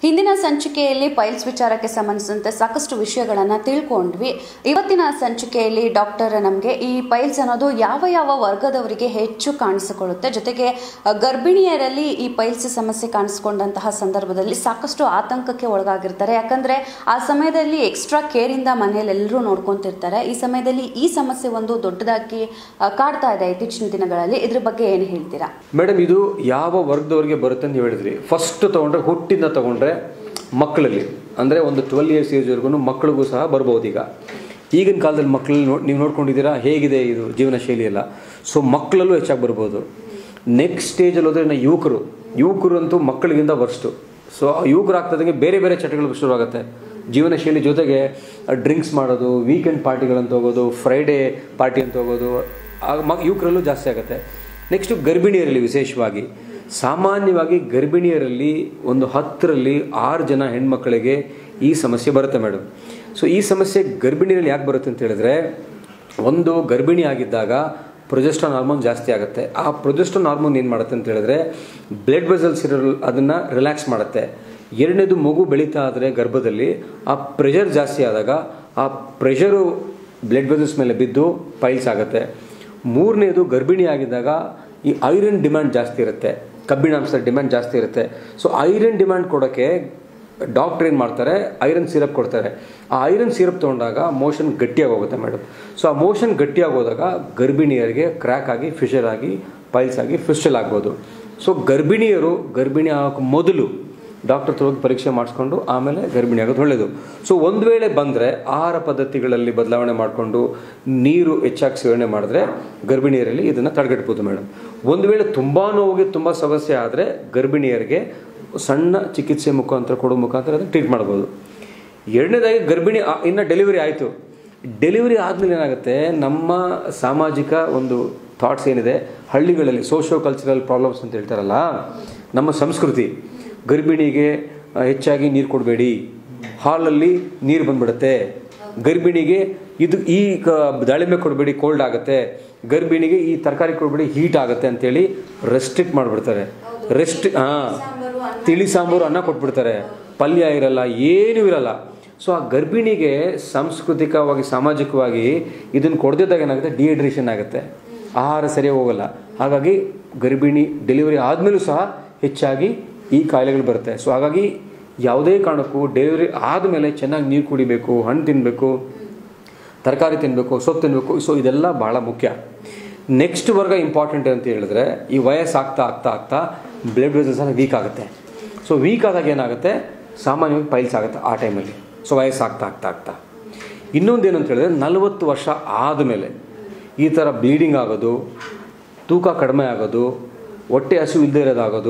ಹಿಂದಿನ ಸಂಚಿಕೆಯಲ್ಲಿ ಪೈಲ್ಸ್ ವಿಚಾರಕ್ಕೆ ಸಂಬಂಧಿಸಿದಂತೆ ಸಾಕಷ್ಟು ವಿಷಯಗಳನ್ನು ತಿಳ್ಕೊಂಡ್ವಿ ಇವತ್ತಿನ ಸಂಚಿಕೆಯಲ್ಲಿ ಡಾಕ್ಟರ್ ನಮಗೆ ಈ ಪೈಲ್ಸ್ ಅನ್ನೋದು ಯಾವ ಯಾವ ವರ್ಗದವರಿಗೆ ಹೆಚ್ಚು ಕಾಣಿಸಿಕೊಳ್ಳುತ್ತೆ ಜೊತೆಗೆ ಅ, ಗರ್ಭಿಣಿಯರಲ್ಲಿ ಈ ಪೈಲ್ಸ್ ಸಮಸ್ಯೆ ಕಾಣಿಸ್ಕೊಂಡಂತಹ ಸಂದರ್ಭದಲ್ಲಿ ಸಾಕಷ್ಟು ಆತಂಕಕ್ಕೆ ಒಳಗಾಗಿರ್ತಾರೆ ಯಾಕಂದ್ರೆ ಆ ಸಮಯದಲ್ಲಿ ಎಕ್ಸ್ಟ್ರಾ ಕೇರಿಂದ ಮನೆಯಲ್ಲಿ ಎಲ್ಲರೂ ನೋಡ್ಕೊಂತಿರ್ತಾರೆ ಈ ಸಮಯದಲ್ಲಿ ಈ ಸಮಸ್ಯೆ ಒಂದು ದೊಡ್ಡದಾಗಿ ಅ, ಕಾಡ್ತಾ ಇದೆ ಇತ್ತೀಚಿನ ದಿನಗಳಲ್ಲಿ ಇದ್ರ ಬಗ್ಗೆ ಏನು ಹೇಳ್ತೀರಾ ಮೇಡಮ್ ಇದು ಯಾವ ವರ್ಗದವರಿಗೆ ಬರುತ್ತೆ ಅಂತ ಹೇಳಿದ್ರಿ ಫಸ್ಟ್ ತೊಗೊಂಡ್ರೆ ಹುಟ್ಟಿಂದ ತೊಗೊಂಡ್ರೆ ಮಕ್ಕಳಲ್ಲಿ ಅಂದರೆ ಒಂದು ಟ್ವೆಲ್ ಇಯರ್ಸ್ ಏಜ್ವರೆಗೂ ಮಕ್ಕಳಿಗೂ ಸಹ ಬರ್ಬೋದು ಈಗ ಈಗಿನ ಕಾಲದಲ್ಲಿ ಮಕ್ಕಳಲ್ಲಿ ನೋಡಿ ನೀವು ನೋಡ್ಕೊಂಡಿದ್ದೀರಾ ಹೇಗಿದೆ ಇದು ಜೀವನ ಶೈಲಿ ಎಲ್ಲ ಸೊ ಮಕ್ಕಳಲ್ಲೂ ಹೆಚ್ಚಾಗಿ ಬರ್ಬೋದು ನೆಕ್ಸ್ಟ್ ಸ್ಟೇಜಲ್ಲಿ ಹೋದ್ರೆ ಇನ್ನು ಯುವಕರು ಯುವಕರು ಅಂತೂ ಮಕ್ಕಳಿಗಿಂತ ವರ್ಸ್ಟು ಸೊ ಯುವಕರು ಆಗ್ತದಂಗೆ ಬೇರೆ ಬೇರೆ ಚಟಗಳು ಶುರುವಾಗುತ್ತೆ ಜೀವನ ಶೈಲಿ ಜೊತೆಗೆ ಡ್ರಿಂಕ್ಸ್ ಮಾಡೋದು ವೀಕೆಂಡ್ ಪಾರ್ಟಿಗಳಂತ ಹೋಗೋದು ಫ್ರೈಡೇ ಪಾರ್ಟಿ ಅಂತ ಹೋಗೋದು ಆಗ ಮ ಯುವಕರಲ್ಲೂ ಜಾಸ್ತಿ ಆಗುತ್ತೆ ನೆಕ್ಸ್ಟು ಗರ್ಭಿಣಿಯರಲ್ಲಿ ವಿಶೇಷವಾಗಿ ಸಾಮಾನ್ಯವಾಗಿ ಗರ್ಭಿಣಿಯರಲ್ಲಿ ಒಂದು ಹತ್ತರಲ್ಲಿ ಆರು ಜನ ಹೆಣ್ಮಕ್ಕಳಿಗೆ ಈ ಸಮಸ್ಯೆ ಬರುತ್ತೆ ಮೇಡಮ್ ಸೊ ಈ ಸಮಸ್ಯೆ ಗರ್ಭಿಣಿಯರಲ್ಲಿ ಯಾಕೆ ಬರುತ್ತೆ ಅಂತ ಹೇಳಿದ್ರೆ ಒಂದು ಗರ್ಭಿಣಿ ಆಗಿದ್ದಾಗ ಪ್ರೊಜೆಸ್ಟ್ರಾನ್ ಹಾರ್ಮೋನ್ ಜಾಸ್ತಿ ಆಗುತ್ತೆ ಆ ಪ್ರೊಜೆಸ್ಟ್ರಾನ್ ಹಾರ್ಮೋನ್ ಏನು ಮಾಡುತ್ತೆ ಅಂತ ಹೇಳಿದ್ರೆ ಬ್ಲಡ್ ವೆಸಲ್ಸ್ ಇರೋ ಅದನ್ನು ರಿಲ್ಯಾಕ್ಸ್ ಮಾಡುತ್ತೆ ಎರಡನೇದು ಮಗು ಬೆಳೀತಾ ಆದರೆ ಗರ್ಭದಲ್ಲಿ ಆ ಪ್ರೆಷರ್ ಜಾಸ್ತಿ ಆದಾಗ ಆ ಪ್ರೆಷರು ಬ್ಲಡ್ ವೆಸಲ್ಸ್ ಮೇಲೆ ಬಿದ್ದು ಪೈಲ್ಸ್ ಆಗುತ್ತೆ ಮೂರನೇದು ಗರ್ಭಿಣಿ ಆಗಿದ್ದಾಗ ಈ ಐರನ್ ಡಿಮ್ಯಾಂಡ್ ಜಾಸ್ತಿ ಇರುತ್ತೆ ಕಬ್ಬಿಣಾಂಶದ ಡಿಮ್ಯಾಂಡ್ ಜಾಸ್ತಿ ಇರುತ್ತೆ ಸೊ ಐರನ್ ಡಿಮ್ಯಾಂಡ್ ಕೊಡೋಕ್ಕೆ ಡಾಕ್ಟ್ರ್ ಏನು ಮಾಡ್ತಾರೆ ಐರನ್ ಸಿರಪ್ ಕೊಡ್ತಾರೆ ಆ ಐರನ್ ಸಿರಪ್ ತೊಗೊಂಡಾಗ ಮೋಷನ್ ಗಟ್ಟಿಯಾಗಿ ಹೋಗುತ್ತೆ ಮೇಡಮ್ ಸೊ ಆ ಮೋಷನ್ ಗಟ್ಟಿಯಾಗಿ ಹೋದಾಗ ಗರ್ಭಿಣಿಯರಿಗೆ ಕ್ರ್ಯಾಕ್ ಆಗಿ ಫಿಶರ್ ಆಗಿ ಪೈಲ್ಸ್ ಆಗಿ ಫಿಸ್ಟಲ್ ಆಗ್ಬೋದು ಸೊ ಗರ್ಭಿಣಿಯರು ಗರ್ಭಿಣಿ ಆಗೋಕ್ಕೆ ಮೊದಲು ಡಾಕ್ಟರ್ ಹತ್ರ ಹೋಗಿ ಪರೀಕ್ಷೆ ಮಾಡಿಸ್ಕೊಂಡು ಆಮೇಲೆ ಗರ್ಭಿಣಿ ಆಗೋದು ಒಳ್ಳೆಯದು ಸೊ ಒಂದು ವೇಳೆ ಬಂದರೆ ಆಹಾರ ಪದ್ಧತಿಗಳಲ್ಲಿ ಬದಲಾವಣೆ ಮಾಡಿಕೊಂಡು ನೀರು ಹೆಚ್ಚಾಗಿ ಸೇವನೆ ಮಾಡಿದ್ರೆ ಗರ್ಭಿಣಿಯರಲ್ಲಿ ಇದನ್ನು ತಡೆಗಟ್ಬೋದು ಮೇಡಮ್ ಒಂದು ವೇಳೆ ತುಂಬ ನೋವಿಗೆ ತುಂಬ ಸಮಸ್ಯೆ ಆದರೆ ಗರ್ಭಿಣಿಯರಿಗೆ ಸಣ್ಣ ಚಿಕಿತ್ಸೆ ಮುಖಾಂತರ ಕೊಡೋ ಮುಖಾಂತರ ಅದನ್ನು ಟ್ರೀಟ್ ಮಾಡ್ಬೋದು ಎರಡನೇದಾಗಿ ಗರ್ಭಿಣಿ ಆ- ಇನ್ನು ಡೆಲಿವರಿ ಆಯಿತು ಡೆಲಿವರಿ ಆದಮೇಲೆ ಏನಾಗುತ್ತೆ ನಮ್ಮ ಸಾಮಾಜಿಕ ಒಂದು ಥಾಟ್ಸ್ ಏನಿದೆ ಹಳ್ಳಿಗಳಲ್ಲಿ ಸೋಷಿಯೋ ಕಲ್ಚರಲ್ ಪ್ರಾಬ್ಲಮ್ಸ್ ಅಂತ ಹೇಳ್ತಾರಲ್ಲ ನಮ್ಮ ಸಂಸ್ಕೃತಿ ಗರ್ಭಿಣಿಗೆ ಆ, ಹೆಚ್ಚಾಗಿ ನೀರು ಕೊಡಬೇಡಿ ಹಾಲಲ್ಲಿ ನೀರು ಬಂದ್ಬಿಡುತ್ತೆ ಗರ್ಭಿಣಿಗೆ ಇದು ಈ ಕ- ದಾಳಿಂಬೆ ಕೊಡಬೇಡಿ ಕೋಲ್ಡ್ ಆಗುತ್ತೆ ಗರ್ಭಿಣಿಗೆ ಈ ತರಕಾರಿ ಕೊಡಬೇಡಿ ಹೀಟ್ ಆಗುತ್ತೆ ಅಂತೇಳಿ ರೆಸ್ಟ್ರಿಕ್ಟ್ ಮಾಡಿಬಿಡ್ತಾರೆ ರೆಸ್ಟ್ ಹಾಂ ತಿಳಿ ಸಾಂಬಾರು ಅನ್ನ ಕೊಟ್ಬಿಡ್ತಾರೆ ಪಲ್ಯ ಇರಲ್ಲ ಏನೂ ಇರಲ್ಲ ಸೊ ಆ ಗರ್ಭಿಣಿಗೆ ಸಾಂಸ್ಕೃತಿಕವಾಗಿ ಸಾಮಾಜಿಕವಾಗಿ ಇದನ್ನು ಕೊಡದಿದ್ದಾಗ ಏನಾಗುತ್ತೆ ಡಿಹೈಡ್ರೇಷನ್ ಆಗುತ್ತೆ ಆಹಾರ ಸರಿಯಾಗಿ ಹೋಗಲ್ಲ ಹಾಗಾಗಿ ಗರ್ಭಿಣಿ ಡೆಲಿವರಿ ಆದಮೇಲೂ ಸಹ ಹೆಚ್ಚಾಗಿ ಈ ಕಾಯಿಲೆಗಳು ಬರುತ್ತೆ ಸೊ ಹಾಗಾಗಿ ಯಾವುದೇ ಕಾರಣಕ್ಕೂ ಡೆಲಿವರಿ ಆದಮೇಲೆ ಚೆನ್ನಾಗಿ ನೀರು ಕುಡಿಬೇಕು ಹಣ್ಣು ತಿನ್ನಬೇಕು ತರಕಾರಿ ತಿನ್ನಬೇಕು ಸೊಪ್ಪು ತಿನ್ನಬೇಕು ಸೊ ಇದೆಲ್ಲ ಭಾಳ ಮುಖ್ಯ ನೆಕ್ಸ್ಟ್ ವರ್ಗ ಇಂಪಾರ್ಟೆಂಟ್ ಅಂತ ಹೇಳಿದ್ರೆ ಈ ವಯಸ್ಸಾಗ್ತಾ ಆಗ್ತಾ ಆಗ್ತಾ ಬ್ಲಡ್ ವೆಸಲ್ಸ್ ಎಲ್ಲ ವೀಕ್ ಆಗುತ್ತೆ ಸೊ ವೀಕ್ ಆದಾಗ ಏನಾಗುತ್ತೆ ಸಾಮಾನ್ಯವಾಗಿ ಪೈಲ್ಸ್ ಆಗುತ್ತೆ ಆ ಟೈಮಲ್ಲಿ ಸೊ ವಯಸ್ಸಾಗ್ತಾ ಆಗ್ತಾ ಆಗ್ತಾ ಇನ್ನೊಂದೇನು ಅಂತ ಹೇಳಿದ್ರೆ ನಲವತ್ತು ವರ್ಷ ಆದಮೇಲೆ ಈ ಥರ ಬ್ಲೀಡಿಂಗ್ ಆಗೋದು ತೂಕ ಕಡಿಮೆ ಆಗೋದು ಹೊಟ್ಟೆ ಹಸು ಇಲ್ಲದೆ ಇರೋದಾಗೋದು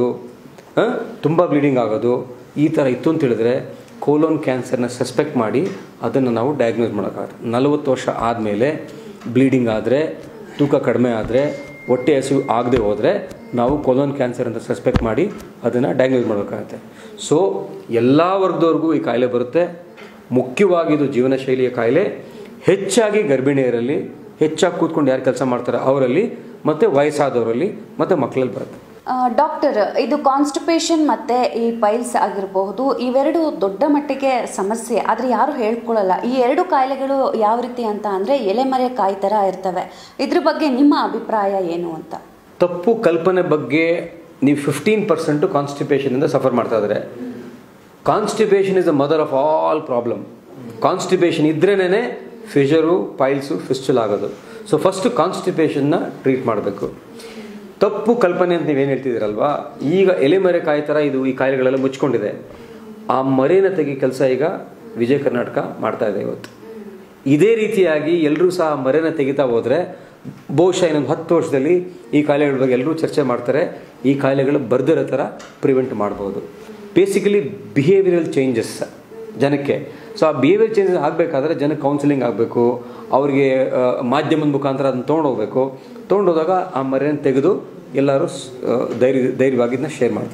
ತುಂಬ ಬ್ಲೀಡಿಂಗ್ ಆಗೋದು ಈ ಥರ ಇತ್ತು ಅಂತ ಹೇಳಿದ್ರೆ ಕೋಲೋನ್ ಕ್ಯಾನ್ಸರ್ನ ಸಸ್ಪೆಕ್ಟ್ ಮಾಡಿ ಅದನ್ನು ನಾವು ಡಯಾಗ್ನೋಸ್ ಮಾಡೋಕ್ಕಾಗುತ್ತೆ ನಲವತ್ತು ವರ್ಷ ಆದಮೇಲೆ ಬ್ಲೀಡಿಂಗ್ ಆದರೆ ತೂಕ ಕಡಿಮೆ ಆದರೆ ಹೊಟ್ಟೆ ಹಸಿವು ಆಗದೆ ಹೋದರೆ ನಾವು ಕೊಲೋನ್ ಕ್ಯಾನ್ಸರ್ ಅಂತ ಸಸ್ಪೆಕ್ಟ್ ಮಾಡಿ ಅದನ್ನು ಡಯಾಗ್ನೋಸ್ ಮಾಡಬೇಕಾಗತ್ತೆ ಸೊ ಎಲ್ಲ ವರ್ಗದವ್ರಿಗೂ ಈ ಕಾಯಿಲೆ ಬರುತ್ತೆ ಮುಖ್ಯವಾಗಿ ಇದು ಜೀವನ ಶೈಲಿಯ ಕಾಯಿಲೆ ಹೆಚ್ಚಾಗಿ ಗರ್ಭಿಣಿಯರಲ್ಲಿ ಹೆಚ್ಚಾಗಿ ಕೂತ್ಕೊಂಡು ಯಾರು ಕೆಲಸ ಮಾಡ್ತಾರೆ ಅವರಲ್ಲಿ ಮತ್ತು ವಯಸ್ಸಾದವರಲ್ಲಿ ಮತ್ತು ಮಕ್ಕಳಲ್ಲಿ ಬರುತ್ತೆ ಆ, ಡಾಕ್ಟರ್ ಇದು ಕಾನ್ಸ್ಟಿಪೇಷನ್ ಮತ್ತೆ ಈ ಪೈಲ್ಸ್ ಆಗಿರಬಹುದು ಇವೆರಡು ದೊಡ್ಡ ಮಟ್ಟಿಗೆ ಸಮಸ್ಯೆ ಆದರೆ ಯಾರು ಹೇಳ್ಕೊಳ್ಳಲ್ಲ ಈ ಎರಡು ಕಾಯಿಲೆಗಳು ಯಾವ ರೀತಿ ಅಂತ ಅಂದರೆ ಎಲೆಮರೆ ಕಾಯಿ ಥರ ಇರ್ತವೆ ಇದ್ರ ಬಗ್ಗೆ ನಿಮ್ಮ ಅಭಿಪ್ರಾಯ ಏನು ಅಂತ ತಪ್ಪು ಕಲ್ಪನೆ ಬಗ್ಗೆ ನೀವು ಫಿಫ್ಟೀನ್ ಪರ್ಸೆಂಟು ಕಾನ್ಸ್ಟಿಪೇಷನಿಂದ ಸಫರ್ ಮಾಡ್ತಾ ಇದ್ದಾರೆ constipation is the mother of all problem constipation ಇದ್ರೇನೆ ಫಿಷರು ಪೈಲ್ಸು ಫಿಸ್ಟಲ್ ಆಗೋದು ಸೊ ಫಸ್ಟು ಕಾನ್ಸ್ಟಿಪೇಷನ್ನ ಟ್ರೀಟ್ ಮಾಡಬೇಕು ತಪ್ಪು ಕಲ್ಪನೆ ಅಂತ ನೀವೇನು ಹೇಳ್ತಿದ್ದೀರಲ್ವಾ ಈಗ ಎಲೆಮರೆ ಕಾಯಿ ಥರ ಇದು ಈ ಕಾಯಿಲೆಗಳೆಲ್ಲ ಮುಚ್ಕೊಂಡಿದೆ ಆ ಮರೆನ ತೆಗಿ ಕೆಲಸ ಈಗ ವಿಜಯ ಕರ್ನಾಟಕ ಮಾಡ್ತಾ ಇದೆ ಇವತ್ತು ಇದೇ ರೀತಿಯಾಗಿ ಎಲ್ಲರೂ ಸಹ ಮರೆನ ತೆಗಿತಾ ಹೋದರೆ ಬಹುಶಃ ಇನ್ನೊಂದು ಹತ್ತು ವರ್ಷದಲ್ಲಿ ಈ ಕಾಯಿಲೆಗಳ ಬಗ್ಗೆ ಎಲ್ಲರೂ ಚರ್ಚೆ ಮಾಡ್ತಾರೆ ಈ ಕಾಯಿಲೆಗಳು ಬರ್ದಿರೋ ಥರ ಪ್ರಿವೆಂಟ್ ಮಾಡ್ಬೋದು ಬೇಸಿಕಲಿ ಬಿಹೇವಿಯರಲ್ ಚೇಂಜಸ್ ಜನಕ್ಕೆ ಸೊ ಆ ಬಿಹೇವಿಯರ್ ಚೇಂಜಸ್ ಆಗಬೇಕಾದ್ರೆ ಜನಕ್ಕೆ ಕೌನ್ಸಿಲಿಂಗ್ ಆಗಬೇಕು ಅವರಿಗೆ ಆ, ಮಾಧ್ಯಮದ ಮುಖಾಂತರ ಅದನ್ನು ತೊಗೊಂಡೋಗ್ಬೇಕು ತೊಗೊಂಡೋದಾಗ ಆ ಮರೆಯನ್ನು ತೆಗೆದು ಎಲ್ಲರೂ ಸ್- ಆ, ಧೈರ್ಯ ಧೈರ್ಯವಾಗಿ ಇದನ್ನ ಶೇರ್ ಮಾಡ್ತಾರೆ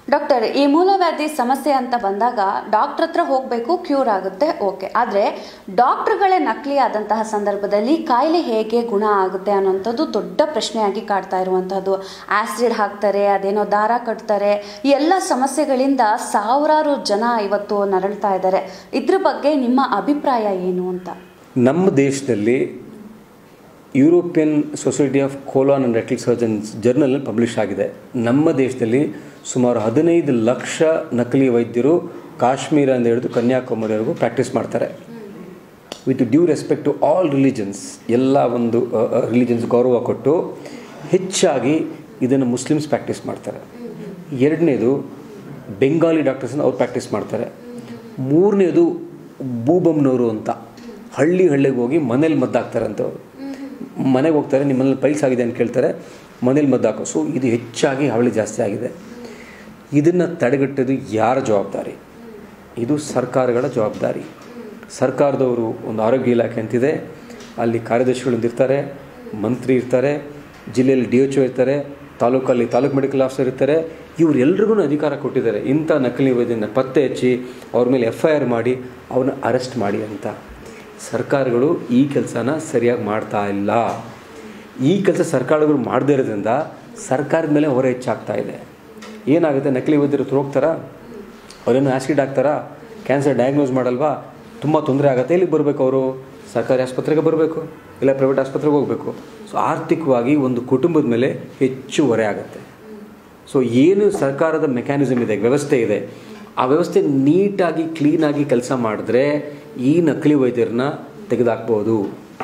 ಡಾಕ್ಟರ್ ಈ ಮೂಲವ್ಯಾಧಿ ಸಮಸ್ಯೆ ಅಂತ ಬಂದಾಗ ಡಾಕ್ಟರ್ ಹತ್ರ ಹೋಗಬೇಕು ಕ್ಯೂರ್ ಆಗುತ್ತೆ ಓಕೆ ಆದರೆ ಡಾಕ್ಟರ್ಗಳೇ ನಕಲಿ ಆದಂತಹ ಸಂದರ್ಭದಲ್ಲಿ ಕಾಯಿಲೆ ಹೇಗೆ ಗುಣ ಆಗುತ್ತೆ ಅನ್ನೋಂಥದ್ದು ದೊಡ್ಡ ಪ್ರಶ್ನೆಯಾಗಿ ಕಾಡ್ತಾ ಇರುವಂಥದ್ದು ಆಸಿಡ್ ಹಾಕ್ತಾರೆ ಅದೇನೋ ದಾರ ಕಟ್ತಾರೆ ಈ ಎಲ್ಲ ಸಮಸ್ಯೆಗಳಿಂದ ಸಾವಿರಾರು ಜನ ಇವತ್ತು ನರಳ್ತಾ ಇದ್ದಾರೆ ಇದ್ರ ಬಗ್ಗೆ ನಿಮ್ಮ ಅಭಿಪ್ರಾಯ ಏನು ಅಂತ ನಮ್ಮ ದೇಶದಲ್ಲಿ European society of colon and rectal surgeons journal publish ಆಗಿದೆ ನಮ್ಮ ದೇಶದಲ್ಲಿ ಸುಮಾರು ಹದಿನೈದು ಲಕ್ಷ ನಕಲಿ ವೈದ್ಯರು ಕಾಶ್ಮೀರ ಅಂತ ಹಿಡಿದು ಕನ್ಯಾಕುಮಾರಿವರೆಗೂ ಪ್ರಾಕ್ಟೀಸ್ ಮಾಡ್ತಾರೆ with due respect to all religions ಎಲ್ಲ ಒಂದು ರಿಲಿಜನ್ಸ್ ಗೌರವ ಕೊಟ್ಟು ಹೆಚ್ಚಾಗಿ ಇದನ್ನು ಮುಸ್ಲಿಮ್ಸ್ ಪ್ರಾಕ್ಟೀಸ್ ಮಾಡ್ತಾರೆ ಎರಡನೇದು ಬೆಂಗಾಲಿ ಡಾಕ್ಟರ್ಸನ್ನು ಅವ್ರು ಪ್ರಾಕ್ಟೀಸ್ ಮಾಡ್ತಾರೆ ಮೂರನೇದು ಬೂಬಮ್ನವರು ಅಂತ ಹಳ್ಳಿ ಹಳ್ಳಿಗೆ ಹೋಗಿ ಮನೇಲಿ ಮದ್ದಾಕ್ತಾರೆ ಅಂತವ್ರು ಮನೆಗೆ ಹೋಗ್ತಾರೆ ನಿಮ್ಮ ಮನೇಲಿ ಪೈಲ್ಸ್ ಆಗಿದೆ ಅಂತ ಕೇಳ್ತಾರೆ ಮನೇಲಿ ಮದ್ದಾಕೋ ಸೊ ಇದು ಹೆಚ್ಚಾಗಿ ಹಾವಳಿ ಜಾಸ್ತಿ ಆಗಿದೆ ಇದನ್ನು ತಡೆಗಟ್ಟೋದು ಯಾರ ಜವಾಬ್ದಾರಿ ಇದು ಸರ್ಕಾರಗಳ ಜವಾಬ್ದಾರಿ ಸರ್ಕಾರದವರು ಒಂದು ಆರೋಗ್ಯ ಇಲಾಖೆ ಅಂತಿದೆ ಅಲ್ಲಿ ಕಾರ್ಯದರ್ಶಿಗಳು ಇರ್ತಾರೆ ಮಂತ್ರಿ ಇರ್ತಾರೆ ಜಿಲ್ಲೆಯಲ್ಲಿ ಡಿ ಎಚ್ ಒ ಇರ್ತಾರೆ ತಾಲೂಕಲ್ಲಿ ತಾಲೂಕು ಮೆಡಿಕಲ್ ಆಫೀಸರ್ ಇರ್ತಾರೆ ಇವರೆಲ್ರಿಗೂ ಅಧಿಕಾರ ಕೊಟ್ಟಿದ್ದಾರೆ ಇಂಥ ನಕಲಿ ವೈದ್ಯನ ಪತ್ತೆ ಹಚ್ಚಿ ಅವ್ರ ಮೇಲೆ ಎಫ್ ಐ ಆರ್ ಮಾಡಿ ಅವ್ರನ್ನ ಅರೆಸ್ಟ್ ಮಾಡಿ ಅಂತ ಸರ್ಕಾರಗಳು ಈ ಕೆಲಸನ ಸರಿಯಾಗಿ ಮಾಡ್ತಾ ಇಲ್ಲ ಈ ಕೆಲಸ ಸರ್ಕಾರಗಳು ಮಾಡದೇ ಇರೋದ್ರಿಂದ ಸರ್ಕಾರದ ಮೇಲೆ ಹೊರೆ ಹೆಚ್ಚಾಗ್ತಾ ಇದೆ ಏನಾಗುತ್ತೆ ನಕಲಿ ವೈದ್ಯರು ಹತ್ರ ಹೋಗ್ತಾರಾ ಅವ್ರೇನು ಆ್ಯಸಿಡ್ ಹಾಕ್ತಾರಾ ಕ್ಯಾನ್ಸರ್ ಡಯಾಗ್ನೋಸ್ ಮಾಡಲ್ವಾ ತುಂಬ ತೊಂದರೆ ಆಗುತ್ತೆ ಎಲ್ಲಿಗೆ ಬರಬೇಕು ಅವರು ಸರ್ಕಾರಿ ಆಸ್ಪತ್ರೆಗೆ ಬರಬೇಕು ಇಲ್ಲ ಪ್ರೈವೇಟ್ ಆಸ್ಪತ್ರೆಗೆ ಹೋಗಬೇಕು ಸೊ ಆರ್ಥಿಕವಾಗಿ ಒಂದು ಕುಟುಂಬದ ಮೇಲೆ ಹೆಚ್ಚು ಹೊರೆ ಆಗುತ್ತೆ ಸೊ ಏನು ಸರ್ಕಾರದ ಮೆಕ್ಯಾನಿಸಮ್ ಇದೆ ವ್ಯವಸ್ಥೆ ಇದೆ ಆ ವ್ಯವಸ್ಥೆ ನೀಟಾಗಿ ಕ್ಲೀನಾಗಿ ಕೆಲಸ ಮಾಡಿದ್ರೆ ಈ ನಕಲಿ ವೈದ್ಯರನ್ನ ತೆಗೆದಾಕ್ಬೋದು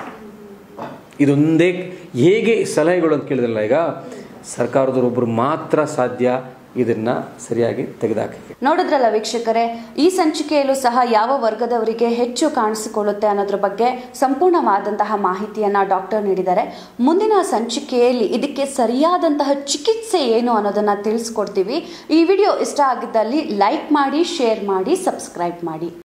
ಇದೊಂದೇ ಹೇಗೆ ಸಲಹೆಗಳು ಅಂತ ಕೇಳಿದ್ರಲ್ಲ ಈಗ ಸರ್ಕಾರದವರೊಬ್ಬರು ಮಾತ್ರ ಸಾಧ್ಯ ಇದನ್ನ ಸರಿಯಾಗಿ ತೆಗೆದಾಕಿ ನೋಡಿದ್ರಲ್ಲ ವೀಕ್ಷಕರೇ ಈ ಸಂಚಿಕೆಯಲ್ಲೂ ಸಹ ಯಾವ ವರ್ಗದವರಿಗೆ ಹೆಚ್ಚು ಕಾಣಿಸಿಕೊಳ್ಳುತ್ತೆ ಅನ್ನೋದ್ರ ಬಗ್ಗೆ ಸಂಪೂರ್ಣವಾದಂತಹ ಮಾಹಿತಿಯನ್ನ ಡಾಕ್ಟರ್ ನೀಡಿದ್ದಾರೆ ಮುಂದಿನ ಸಂಚಿಕೆಯಲ್ಲಿ ಇದಕ್ಕೆ ಸರಿಯಾದಂತಹ ಚಿಕಿತ್ಸೆ ಏನು ಅನ್ನೋದನ್ನ ತಿಳಿಸ್ಕೊಡ್ತೀವಿ ಈ ವಿಡಿಯೋ ಇಷ್ಟ ಆಗಿದ್ದಲ್ಲಿ ಲೈಕ್ ಮಾಡಿ ಶೇರ್ ಮಾಡಿ ಸಬ್ಸ್ಕ್ರೈಬ್ ಮಾಡಿ